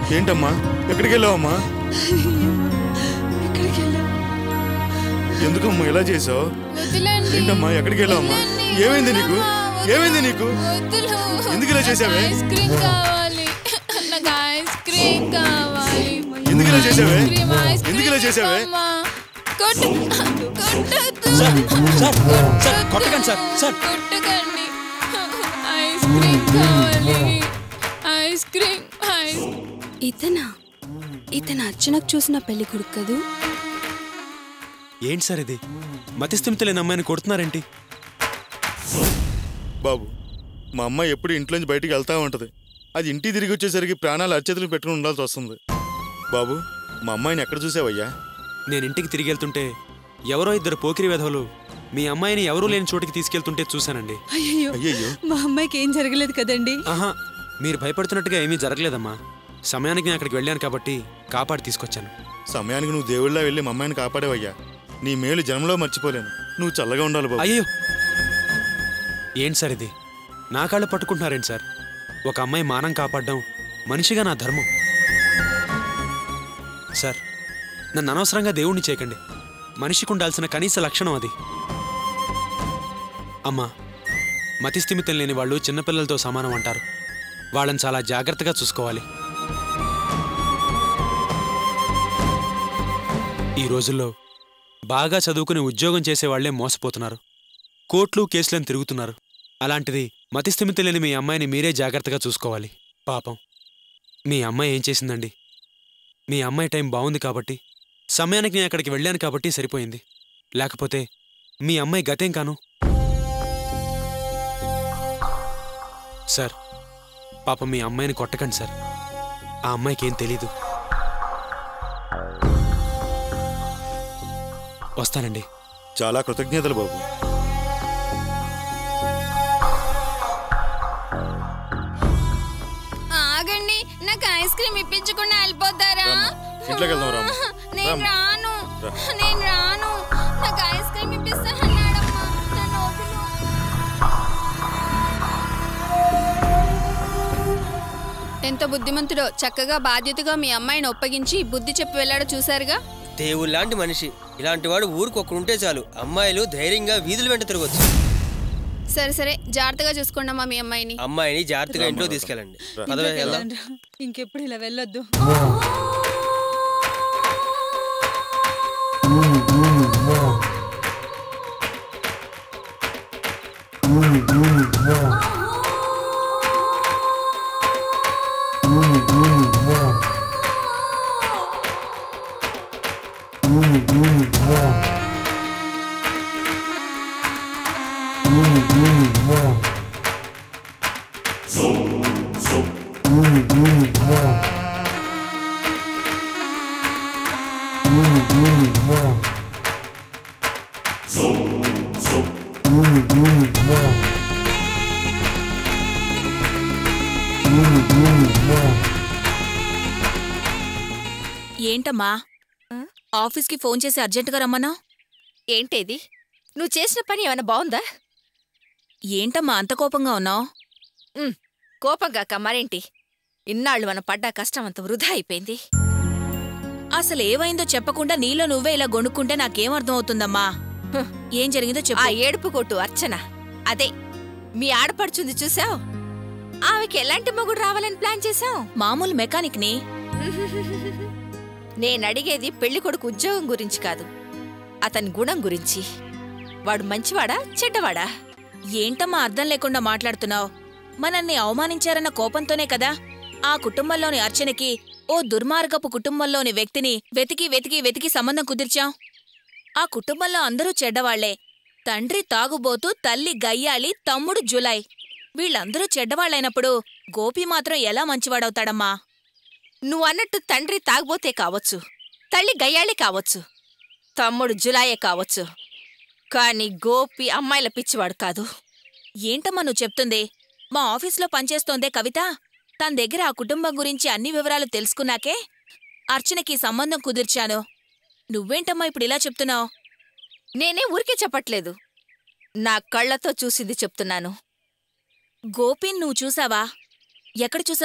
ఏంటమ్మా ఎక్కడికి వెళ్ళావమ్మా ఎక్కడికి వెళ్ళావు ఎందుకమ్మా ఇలా చేసావు వదిలండి ఏంటమ్మా ఎక్కడికి వెళ్ళావమ్మా వదిలండి. ఏమైంది నీకు వదలమ్మా, ఏమైంది నీకు వదులు. ఎందుకు ఇలా చేసావే? నాకు ఐస్ క్రీమ్ కావాలి నాకు ఐస్ క్రీమ్ కావాలి ఎందుకు ఇలా చేసావే ఐస్ క్రీమ్, ఐస్ క్రీమ్ ఎందుకు ఇలా చేసావే అమ్మా. కొట్టు కొట్టొద్దు. సార్ సార్ సార్ కొట్టకండి సార్ సార్ కొట్టకండి ఐస్ క్రీమ్ కావాలి ఐస్ క్రీమ్ ఐస్ ఇతనా ఇతను అర్చనకు చూసిన పెళ్లి కొడుకు కదూ ఏంటి సార్ ఇది మతిస్థిమిత లేని అమ్మాయిని కొడుతున్నారేంటి బాబు మా అమ్మాయి ఎప్పుడు ఇంట్లోంచి బయటికి వెళ్తా ఉంటది అది ఇంటికి తిరిగి వచ్చేసరికి ప్రాణాలు అర్చేతులు పెట్టుకుని ఉండాల్సి వస్తుంది బాబు మా అమ్మాయిని ఎక్కడ చూసావయ్యా నేను ఇంటికి తిరిగి వెళ్తుంటే ఎవరో ఇద్దరు పోకిరి వెధవలు మీ అమ్మాయిని ఎవరూ లేని చోటికి తీసుకెళ్తుంటే చూశానండి అయ్యో అయ్యయ్యో మా అమ్మాయికి ఏం జరగలేదు కదండి ఆహా మీరు భయపడుతున్నట్టుగా ఏమీ జరగలేదమ్మా సమయానికి నేను అక్కడికి వెళ్ళాను కాబట్టి కాపాడి తీసుకొచ్చాను సమయానికి నువ్వు దేవుళ్ళ వెళ్ళి మా అమ్మాయిని కాపాడేవయ్యా నీ మేలు జన్మలో మర్చిపోలేను నువ్వు చల్లగా ఉండాలి బాబు అయ్యో ఏంటి సార్ ఇది నా కాళ్ళు పట్టుకుంటున్నారేంటి సార్ ఒక అమ్మాయి మానం కాపాడడం మనిషిగా నా ధర్మం సార్ నన్ను అనవసరంగా దేవుణ్ణి చేయకండి మనిషికి ఉండాల్సిన కనీస లక్షణం అది అమ్మా మతిస్థిమితం లేని వాళ్ళు చిన్నపిల్లలతో సమానం అంటారు వాళ్ళని చాలా జాగ్రత్తగా చూసుకోవాలి ఈ రోజుల్లో బాగా చదువుకుని ఉద్యోగం చేసే వాళ్లే మోసపోతున్నారు కోట్లు కేసులను తిరుగుతున్నారు అలాంటిది మతిస్థిమిత లేని మీ అమ్మాయిని మీరే జాగ్రత్తగా చూసుకోవాలి పాపం మీ అమ్మాయి ఏం చేసిందండి మీ అమ్మాయి టైం బాగుంది కాబట్టి సమయానికి నేను అక్కడికి వెళ్ళాను కాబట్టి సరిపోయింది లేకపోతే మీ అమ్మాయి గతేం కాను సార్ పాపం మీ అమ్మాయిని కొట్టకండి సార్ ఆ అమ్మాయికి ఏం తెలీదు వస్తానండి చాలా కృతజ్ఞతలు బాబు ఆగండి నాకు ఐస్ క్రీమ్ ఇప్పించకుండా వెళ్ళిపోతారా రామ్మా, ఇంట్లోకి వెళ్దాం రామ్మా. నేను రామ్మా. రాను రా. నేను రాను నాకు ఐస్ క్రీమ్ ఇప్పిస్తానన్నాడమ్మా నన్ను వదులు. ఎంత బుద్ధిమంతుడో చక్కగా బాధ్యతగా మీ అమ్మాయిని ఒప్పగించి బుద్ధి చెప్పి వెళ్ళాడో చూశారుగా దేవుళ్ళాంటి మనిషి ఇలాంటి వాడు ఊరికి ఒక్కడుంటే చాలు అమ్మాయిలు ధైర్యంగా వీధుల వెంట తిరగచ్చు సరే సరే జాగ్రత్తగా చూసుకోండి అమ్మా మీ అమ్మాయిని అమ్మాయిని జాగ్రత్తగా ఇంట్లో తీసుకెళ్ళండి పదవే వెళ్దాం ఇంకెప్పుడు ఇలా వెళ్ళొద్దు ఏంటమ్మా ఆఫీస్కి ఫోన్ చేసి అర్జెంటుగా రమ్మన్నా ఏంటేది నువ్వు చేసిన పని ఏమైనా బాగుందా ఏంటమ్మా అంత కోపంగా ఉన్నావు ఉమ్, కోపంగా కమ్మారేంటి ఇన్నాళ్ళు మనం పడ్డ కష్టం అంత వృధా అయిపోయింది అసలు ఏమైందో చెప్పకుండా నీలో నువ్వే ఇలా గొణుక్కుంటే నాకేం అర్థం అవుతుందమ్మా హ్, ఏం జరిగిందో ఆ చెప్పు ఏడుపు కొట్టు అర్చన అదే మీ ఆడపడుచుంది చూసావు ఆమెకి ఎలాంటి మొగుడు రావాలని ప్లాన్ చేశావు మామూలు మెకానిక్ని నేనడిగేది పెళ్లి కొడుకు ఉద్యోగం గురించి కాదు అతని గుణం గురించి వాడు మంచివాడా చెడ్డవాడా ఏంటమ్మా అర్థం లేకుండా మాట్లాడుతున్నావు మనల్ని అవమానించారన్న కోపంతోనే కదా ఆ కుటుంబంలోని అర్చనకి ఓ దుర్మార్గపు కుటుంబంలోని వ్యక్తిని వెతికి వెతికి వెతికి సంబంధం కుదిర్చాం ఆ కుటుంబంలో అందరూ చెడ్డవాళ్లే తండ్రి తాగుబోతూ తల్లి గయ్యాళి తమ్ముడు జులై వీళ్ళందరూ చెడ్డవాళ్లైనప్పుడు గోపి మాత్రం ఎలా మంచివాడవుతాడమ్మా నువ్వు అన్నట్టు తండ్రి తాగబోతే కావచ్చు తల్లి గయ్యాళి కావచ్చు తమ్ముడు జులాయే కావచ్చు కానీ గోపి అమ్మాయిల పిచ్చివాడు కాదు ఏంటమ్మా నువ్వు చెప్తుంది మా ఆఫీస్లో పనిచేస్తోందే కవిత తన దగ్గర ఆ కుటుంబం గురించి అన్ని వివరాలు తెలుసుకున్నాకే అర్చనకి సంబంధం కుదిర్చాను నువ్వేంటమ్మా ఇప్పుడు ఇలా చెప్తున్నావు నేనే ఊరికే చెప్పట్లేదు నా కళ్ళతో చూసింది చెప్తున్నాను గోపిన్ నువ్వు చూసావా ఎక్కడ చూసావ్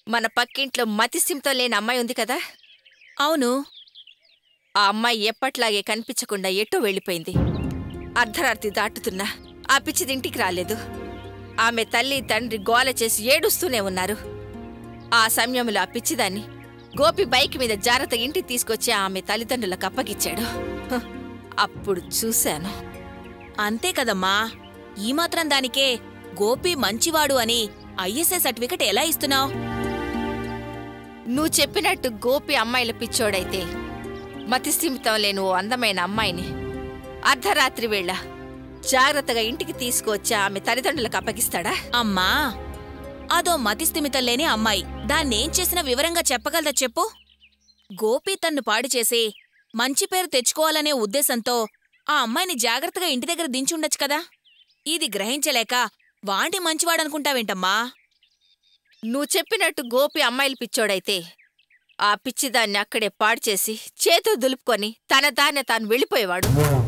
మన పక్కింట్లో మతిస్థిమితం లేని అమ్మాయి ఉంది కదా అవును ఆ అమ్మాయి ఎప్పట్లాగే కనిపించకుండా ఎటో వెళ్ళిపోయింది అర్ధరాత్రి దాటుతున్నా ఆ పిచ్చిది ఇంటికి రాలేదు ఆమె తల్లి తండ్రి గోల చేసి ఏడుస్తూనే ఉన్నారు ఆ సమయంలో ఆ పిచ్చిదాన్ని గోపి బైక్ మీద జాగ్రత్త ఇంటికి తీసుకొచ్చి ఆమె తల్లిదండ్రులకు అప్పగిచ్చాడు హ, అప్పుడు చూశాను అంతే కదమ్మా ఈ మాత్రం దానికే గోపి మంచివాడు అని ఐఎస్ఐ సర్టిఫికెట్ ఎలా ఇస్తున్నావు నువ్వు చెప్పినట్టు గోపి అమ్మాయిల పిచ్చోడైతే మతిస్థిమితం లేని ఓ అందమైన అమ్మాయిని అర్ధరాత్రి వేళ జాగ్రత్తగా ఇంటికి తీసుకొచ్చి ఆమె తల్లిదండ్రులకు అప్పగిస్తాడా అమ్మా అదో మతిస్థిమితం లేని అమ్మాయి దాన్నేం చేసినా వివరంగా చెప్పగలదా చెప్పు గోపి తన్ను పాడు చేసి మంచి పేరు తెచ్చుకోవాలనే ఉద్దేశంతో ఆ అమ్మాయిని జాగ్రత్తగా ఇంటి దగ్గర దించుండొచ్చు కదా ఇది గ్రహించలేక వాంటి మంచివాడనుకుంటావేంటమ్మా నువ్వు చెప్పినట్టు గోపి అమ్మాయిలు పిచ్చోడైతే ఆ పిచ్చిదాన్ని అక్కడే పాడు చేసి చేతులు దులుపుకొని తన దారిన తాను వెళ్ళిపోయేవాడు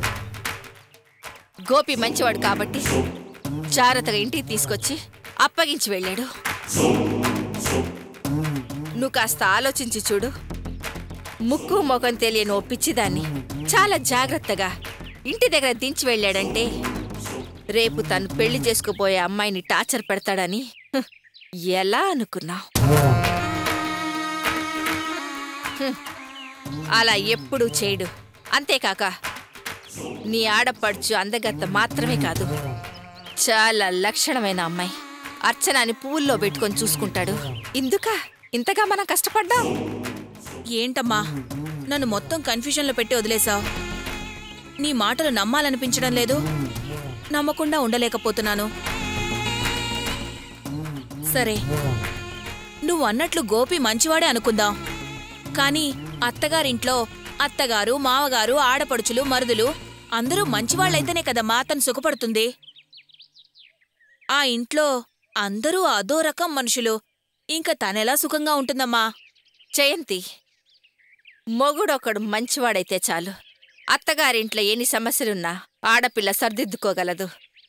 గోపి మంచివాడు కాబట్టి జాగ్రత్తగా ఇంటికి తీసుకొచ్చి అప్పగించి వెళ్ళాడు నువ్వు కాస్త ఆలోచించి చూడు ముక్కు మొఖం తెలియని ఓ పిచ్చిదాన్ని చాలా జాగ్రత్తగా ఇంటి దగ్గర దించి వెళ్ళాడంటే రేపు తను పెళ్లి చేసుకుపోయే అమ్మాయిని టార్చర్ పెడతాడని హ్, ఎలా అనుకున్నావు అలా ఎప్పుడూ చేయడు అంతేకాక నీ ఆడపడుచు అందగత్త మాత్రమే కాదు చాలా లక్షణమైన అమ్మాయి అర్చనాని పువ్వుల్లో పెట్టుకొని చూసుకుంటాడు ఇందుక ఇంతగా మనం కష్టపడ్డాం ఏంటమ్మా నన్ను మొత్తం కన్ఫ్యూజన్లో పెట్టి వదిలేశావు నీ మాటలు నమ్మాలనిపించడం లేదు నమ్మకుండా ఉండలేకపోతున్నాను సరే నువ్వు అన్నట్లు గోపి మంచివాడే అనుకుందాం కానీ అత్తగారింట్లో అత్తగారు మావగారు ఆడపడుచులు మరుదులు అందరూ మంచివాళ్ళైతేనే కదమ్మా తను సుఖపడుతుంది ఆ ఇంట్లో అందరూ అదో రకం మనుషులు ఇంక తనెలా సుఖంగా ఉంటుందమ్మా జయంతి మొగుడొకడు మంచివాడైతే చాలు అత్తగారింట్లో ఎన్ని సమస్యలున్నా ఆడపిల్ల సర్దిద్దుకోగలదు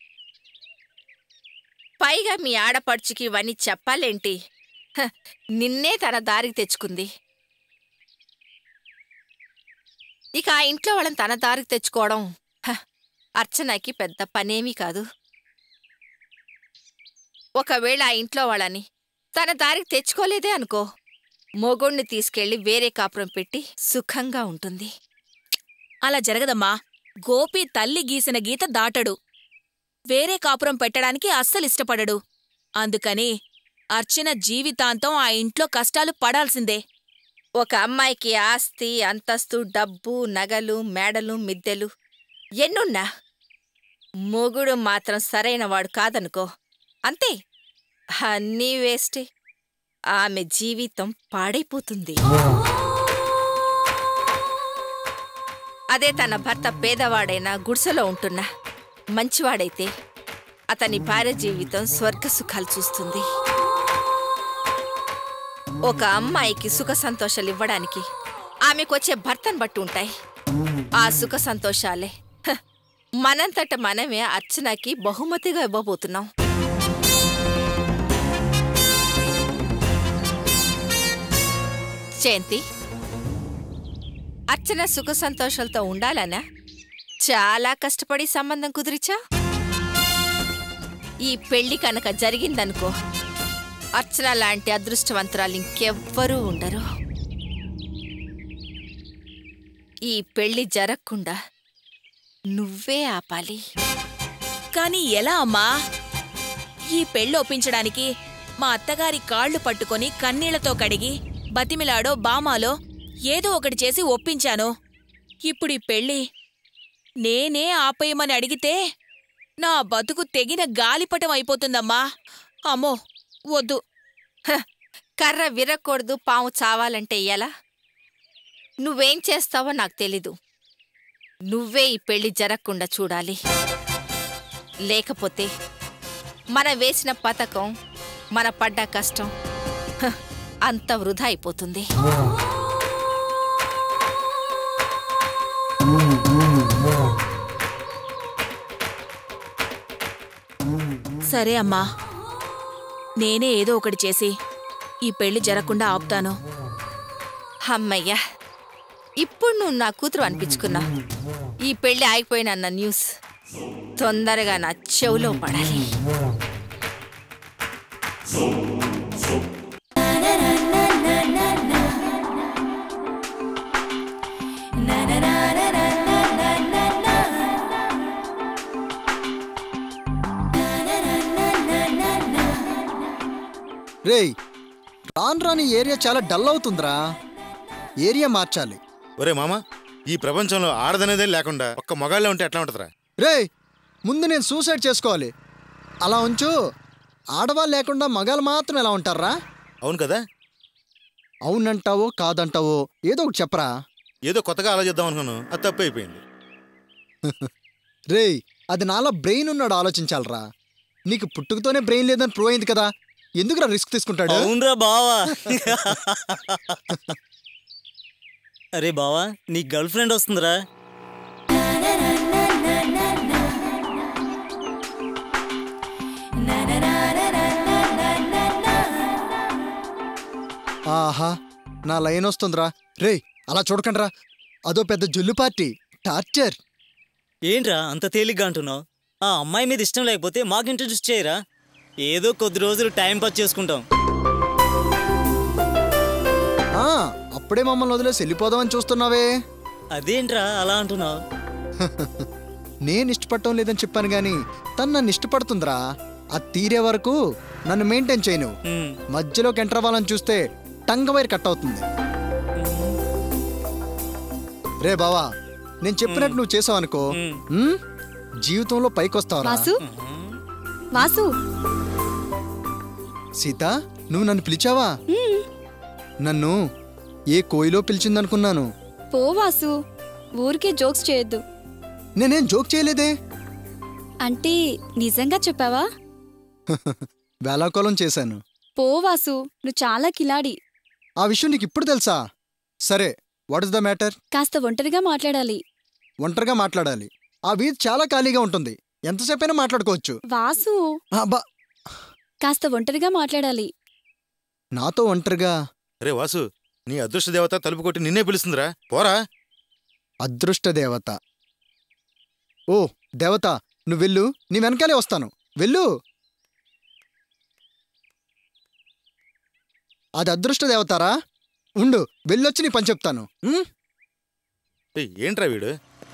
పైగా మీ ఆడపడుచుకి ఇవన్నీ చెప్పాలేంటి హ, నిన్నే తన దారికి తెచ్చుకుంది ఇక ఆ ఇంట్లో వాళ్ళని తన దారికి తెచ్చుకోవడం హ, అర్చనకి పెద్ద పనేమీ కాదు ఒకవేళ ఆ ఇంట్లో వాళ్ళని తన దారికి తెచ్చుకోలేదే అనుకో మొగుణ్ణి తీసుకెళ్లి వేరే కాపురం పెట్టి సుఖంగా ఉంటుంది అలా జరగదమ్మా గోపి తల్లి గీసిన గీత దాటడు వేరే కాపురం పెట్టడానికి అస్సలు ఇష్టపడడు అందుకని అర్చన జీవితాంతం ఆ ఇంట్లో కష్టాలు పడాల్సిందే ఒక అమ్మాయికి ఆస్తి అంతస్తు డబ్బు నగలు మేడలు మిద్దెలు ఎన్నున్నా మొగుడు మాత్రం సరైనవాడు కాదనుకో అంతే అన్నీ వేస్టే ఆమె జీవితం పాడైపోతుంది అదే తన భర్త పేదవాడైనా గుడిసెలో ఉంటున్నా మంచివాడైతే అతని భార్య జీవితం స్వర్గ సుఖాలు చూస్తుంది ఒక అమ్మాయికి సుఖ సంతోషాలు ఇవ్వడానికి ఆమెకొచ్చే భర్తను బట్టి ఉంటాయి ఆ సుఖ సంతోషాలే హ, మనంతట మనమే అర్చనకి బహుమతిగా ఇవ్వబోతున్నాం జయంతి అర్చన సుఖ సంతోషాలతో ఉండాలనా చాలా కష్టపడి సంబంధం కుదిరిచా ఈ పెళ్లి కనుక జరిగిందనుకో అర్చన లాంటి అదృష్టవంతురాలు ఇంకెవ్వరూ ఉండరు ఈ పెళ్లి జరగకుండా నువ్వే ఆపాలి కాని ఎలా అమ్మా ఈ పెళ్ళి ఒప్పించడానికి మా అత్తగారి కాళ్ళు పట్టుకొని కన్నీళ్లతో కడిగి బతిమిలాడో బామాలో ఏదో ఒకటి చేసి ఒప్పించాను ఇప్పుడు ఈ పెళ్ళి నేనే ఆపేయమని అడిగితే నా బతుకు తెగిన గాలిపటం అయిపోతుందమ్మా అమ్మో వద్దు హ, కర్ర విరక్కూడదు పాము చావాలంటే ఎలా నువ్వేం చేస్తావో నాకు తెలీదు నువ్వే ఈ పెళ్లి జరగకుండా చూడాలి లేకపోతే మన వేసిన పథకం మన పడ్డ కష్టం హ, అంత వృధా అయిపోతుంది సరే అమ్మా నేనే ఏదో ఒకటి చేసి ఈ పెళ్లి జరగకుండా ఆపుతాను అమ్మయ్యా ఇప్పుడు నువ్వు నా కూతురు అనిపించుకున్నావు ఈ పెళ్లి ఆగిపోయినన్న న్యూస్ తొందరగా నా చెవులో పడాలి రేయ్ రాను రాని ఏరియా చాలా డల్ అవుతుందిరా ఏరియా మార్చాలి ఒరే మామ ఈ ప్రపంచంలో ఆడదనేదే లేకుండా ఒక్క మగాళ్ళే ఉంటే ఎట్లా ఉంటుందిరా రేయ్ ముందు నేను సూసైడ్ చేసుకోవాలి అలా ఉంచు ఆడవాళ్ళు లేకుండా మగాళ్ళు మాత్రం ఎలా ఉంటారా అవును కదా అవునంటావో కాదంటావో ఏదో ఒకటి చెప్పరా ఏదో కొత్తగా ఆలోచిద్దాం అనుకున్నాను అది తప్పు అయిపోయింది రేయ్ అది నాలో బ్రెయిన్ ఉన్నాడు ఆలోచించాలరా నీకు పుట్టుకతోనే బ్రెయిన్ లేదని ప్రూవ్ అయింది కదా ఎందుకురా రిస్క్ తీసుకుంటాడు అవునరా బావా అరే బావా నీ గర్ల్ ఫ్రెండ్ వస్తుందిరా ఆహా నా లైన్ వస్తుందిరా రేయ్ అలా చూడకండ్రా అదో పెద్ద జుల్లు పార్టీ టార్చర్ ఏంట్రా అంత తేలిగ్గా అంటున్నావు ఆ అమ్మాయి మీద ఇష్టం లేకపోతే మాకు ఇంట్రడ్యూస్ చేయరా ఏదో కొద్ది రోజులు టైం పాస్ చేసుకుంటాం ఆ, అప్పుడే మమ్మల్ని వదిలేసి వెళ్ళిపోదామని చూస్తున్నావే అదేంట్రా అలా అంటున్నావు నేను ఇష్టపడటం లేదని చెప్పాను గాని తను నన్ను ఇష్టపడుతుందిరా అది తీరే వరకు నన్ను మెయింటైన్ చేయను ఉమ్, మధ్యలోకి ఎంటర్ అవ్వాలని చూస్తే టంగ వైర్ కట్ అవుతుంది రే బావా నేను చెప్పినట్టు నువ్వు చేసావు అనుకో ఉమ్. జీవితంలో పైకొస్తావురా వాసు వాసు సీత నువ్వు నన్ను పిలిచావా నన్ను ఏ కోయిలో పిలిచిందనుకున్నాను పో వాసు ఊరికే జోక్స్ చేయొద్దు నేనేం జోక్ చేయలేదే అంటే నిజంగా చెప్పావా వేలాకోలం చేశాను పో వాసు నువ్వు చాలా కిలాడి ఆ విషయం నీకు ఇప్పుడు తెలుసా సరే వాట్ ఇస్ ద మ్యాటర్ కాస్త ఒంటరిగా మాట్లాడాలి ఒంటరిగా మాట్లాడాలి ఆ వీధి చాలా ఖాళీగా ఉంటుంది ఎంతసేపైనా మాట్లాడుకోవచ్చు వాసు అబ్బా కాస్త ఒంటరిగా మాట్లాడాలి నాతో ఒంటరిగా రే వాసు నీ అదృష్ట దేవత తలుపు కొట్టి నిన్నే పిలుస్తుందిరా పోరా అదృష్ట దేవత ఓ దేవత నువ్వు వెళ్ళు నీ వెనకాలే వస్తాను వెళ్ళు అది అదృష్ట దేవతారా ఉండు వెళ్ళొచ్చి నీ పని చెప్తాను ఉం? ఏయ్, ఏంట్రా వీడు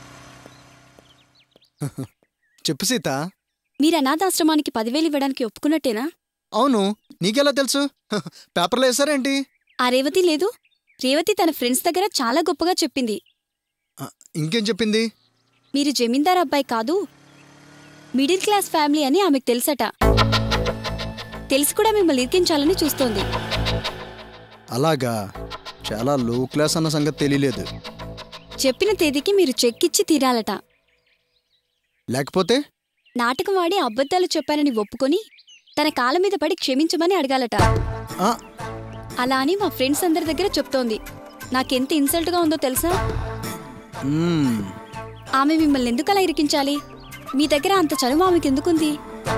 చెప్పు సీత మీరు అనాథాశ్రమానికి పదివేలు ఇవ్వడానికి ఒప్పుకున్నట్టేనా అవును నీకెలా తెలుసు హ, పేపర్లో వేసారేంటి ఆ రేవతి లేదు రేవతి తన ఫ్రెండ్స్ దగ్గర చాలా గొప్పగా చెప్పింది ఆ, ఇంకేం చెప్పింది మీరు జమీందార్ అబ్బాయి కాదు మిడిల్ క్లాస్ ఫ్యామిలీ అని ఆమెకు తెలుసట తెలిసి కూడా మిమ్మల్ని ఇరికించాలని చూస్తోంది అలాగా చాలా లో క్లాస్ అన్న సంగతి తెలియలేదు చెప్పిన తేదీకి మీరు చెక్ ఇచ్చి తీరాలట లేకపోతే నాటకం ఆడి అబద్ధాలు చెప్పానని ఒప్పుకొని తన కాళ్ళ మీద పడి క్షమించమని అడగాలట ఆ, అలా అని మా ఫ్రెండ్స్ అందరి దగ్గర చెప్తోంది నాకెంత ఇన్సల్ట్గా ఉందో తెలుసా మ్మ్. ఆమె మిమ్మల్ని ఎందుకు అలా ఇరికించాలి మీ దగ్గర అంత చనువు ఆమెకి ఎందుకుంది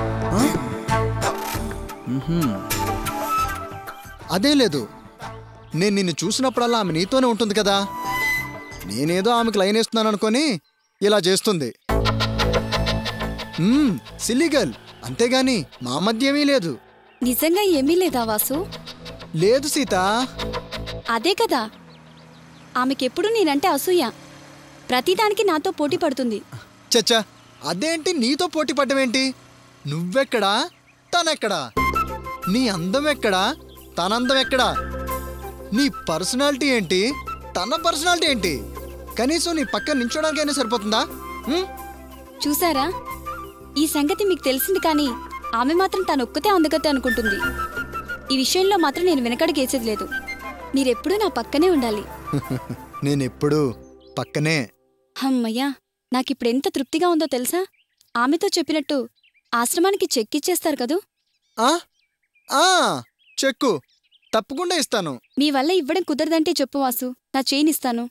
మ్హూ. అదే లేదు నేను నిన్ను చూసినప్పుడల్లా ఆమె నీతోనే ఉంటుంది కదా నేనేదో ఆమెకు లైన్ వేస్తున్నాను అనుకొని ఇలా చేస్తుంది సిల్లిగల్ అంతేగాని మా మధ్య ఏమీ లేదు నిజంగా ఏమీ లేదా వాసు లేదు సీత అదే కదా ఆమెకెప్పుడు నేనంటే అసూయ ప్రతిదానికి నాతో పోటీ పడుతుంది చచ్చా అదేంటి నీతో పోటీ పడ్డమేంటి నువ్వెక్కడా తనెక్కడా నీ అందం ఎక్కడా తన అందం ఎక్కడా నీ పర్సనాలిటీ ఏంటి తన పర్సనాలిటీ ఏంటి కనీసం నీ పక్కన నించోడానికైనా సరిపోతుందా ఉం? చూసారా ఈ సంగతి మీకు తెలిసింది కానీ ఆమె మాత్రం తను ఒక్కతే అందగతే అనుకుంటుంది ఈ విషయంలో మాత్రం నేను వెనకడుగేసేది లేదు మీరెప్పుడూ నా పక్కనే ఉండాలి నేనెప్పుడూ పక్కనే హమ్మయ్యా నాకిప్పుడు ఎంత తృప్తిగా ఉందో తెలుసా ఆమెతో చెప్పినట్టు ఆశ్రమానికి చెక్కిచ్చేస్తారు కదూ ఆ ఆ చెక్కు తప్పకుండా ఇస్తాను మీ వల్ల ఇవ్వడం కుదరదంటే చెప్పు వాసు నా చేయినిస్తాను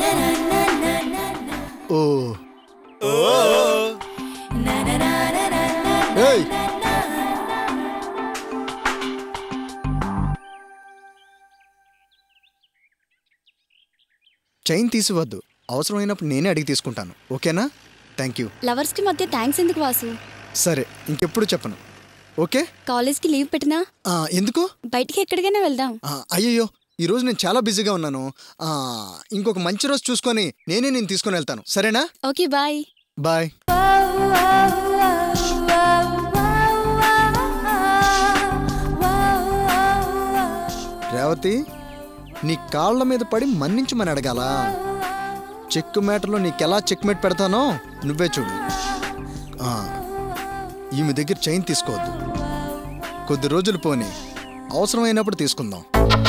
ఓ ఏయ్ చైన్ తీసివద్దు అవసరమైనప్పుడు నేనే అడిగి తీసుకుంటాను ఓకేనా థ్యాంక్ యూ లవర్స్కి మధ్య థ్యాంక్స్ ఎందుకు వాసు సరే ఇంకెప్పుడు చెప్పను ఓకే కాలేజ్కి లీవ్ పెట్టినా ఆ, ఎందుకు బయటికి ఎక్కడికైనా వెళ్దాం ఆ, అయ్యయ్యో ఈరోజు నేను చాలా బిజీగా ఉన్నాను ఆ, ఇంకొక మంచి రోజు చూసుకొని నేనే నేను తీసుకొని వెళ్తాను సరేనా ఓకే బాయ్ బాయ్ రేవతి నీ కాళ్ళ మీద పడి మన్నించమని అడగాల చెక్ మేటలో నీకెలా చెక్ మేట్ పెడతానో నువ్వే చూడు ఆ, ఈమె దగ్గర చైన్ తీసుకోవద్దు కొద్ది రోజులు పోని అవసరమైనప్పుడు తీసుకుందాం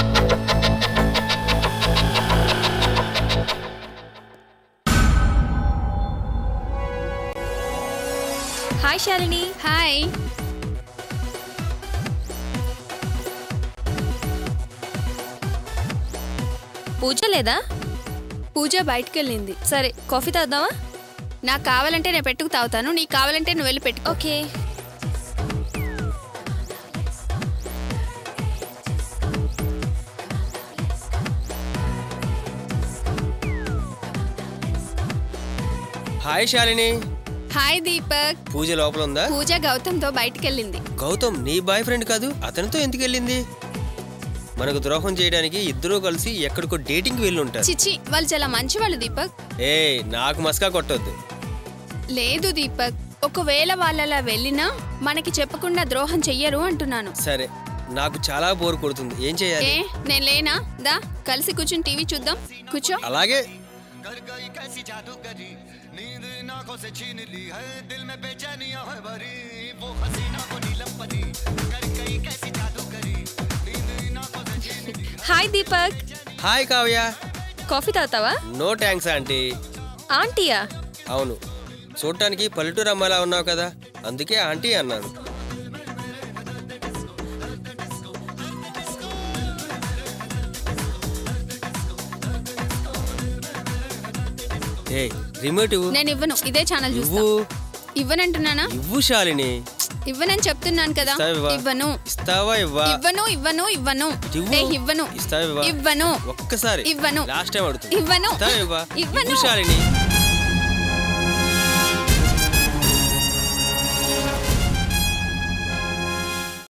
హాయ్ శాలిని హాయ్ పూజ లేదా పూజ బయటికి వెళ్ళింది సరే కాఫీ తాగుదామా నాకు కావాలంటే నేను పెట్టుకు తాగుతాను నీకు కావాలంటే నువ్వు వెళ్ళి పెట్టుకో okay hi Shalini hi Deepak Pooja లోపల ఉందా పూజ గౌతమ్తో బయటికి వెళ్ళింది గౌతమ్ నీ బాయ్ ఫ్రెండ్ కాదు అతనితో ఎందుకు వెళ్ళింది మనకు ద్రోహం చేయడానికి ఇద్దరూ కలిసి ఎక్కడికో డేటింగ్కి వెళ్ళి ఉంటారు చిచి వాళ్ళు చాలా మంచివాళ్ళు దీపక్ ఏ నాకు మస్కా కొట్టొద్దు లేదు దీపక్ ఒకవేళ వాళ్ళలా వెళ్ళినా మనకి చెప్పకుండా ద్రోహం చెయ్యరు అంటున్నాను సరే నాకు చాలా బోర్ కొడుతుంది ఏం చేయాలి ఏ నేను లేనా దా కలిసి కూర్చుని టీవీ చూద్దాం కూర్చో అలాగే hi Deepak hi Kavya coffee తాగుతావా నో థ్యాంక్స్ ఆంటీ ఆంటీయా అవును చూడటానికి పల్లెటూరు అమ్మాయిలా ఉన్నావు కదా అందుకే ఆంటీ అన్నాను ఏ రిమోట్ ఇవ్వు నేను ఇవ్వను ఇదే ఛానల్ చూస్తా ఇవ్వు ఇవ్వనంటున్నానా ఇవ్వు శాలిని ఇవ్వనని చెప్తున్నాను కదా ఇస్తావా? ఇవ్వను ఇస్తావా ఇవ్వా ఇవ్వను ఇవ్వను ఇవ్వను ఇవ్వు. ఏ, ఇవ్వను ఇస్తావా ఇవ్వా? ఇవ్వను ఒక్కసారి ఇవ్వను లాస్ట్ టైం అడుగుతుంది ఇవ్వను ఇస్తావా ఇవ్వా? ఇవ్వను ఇవ్వు శాలిని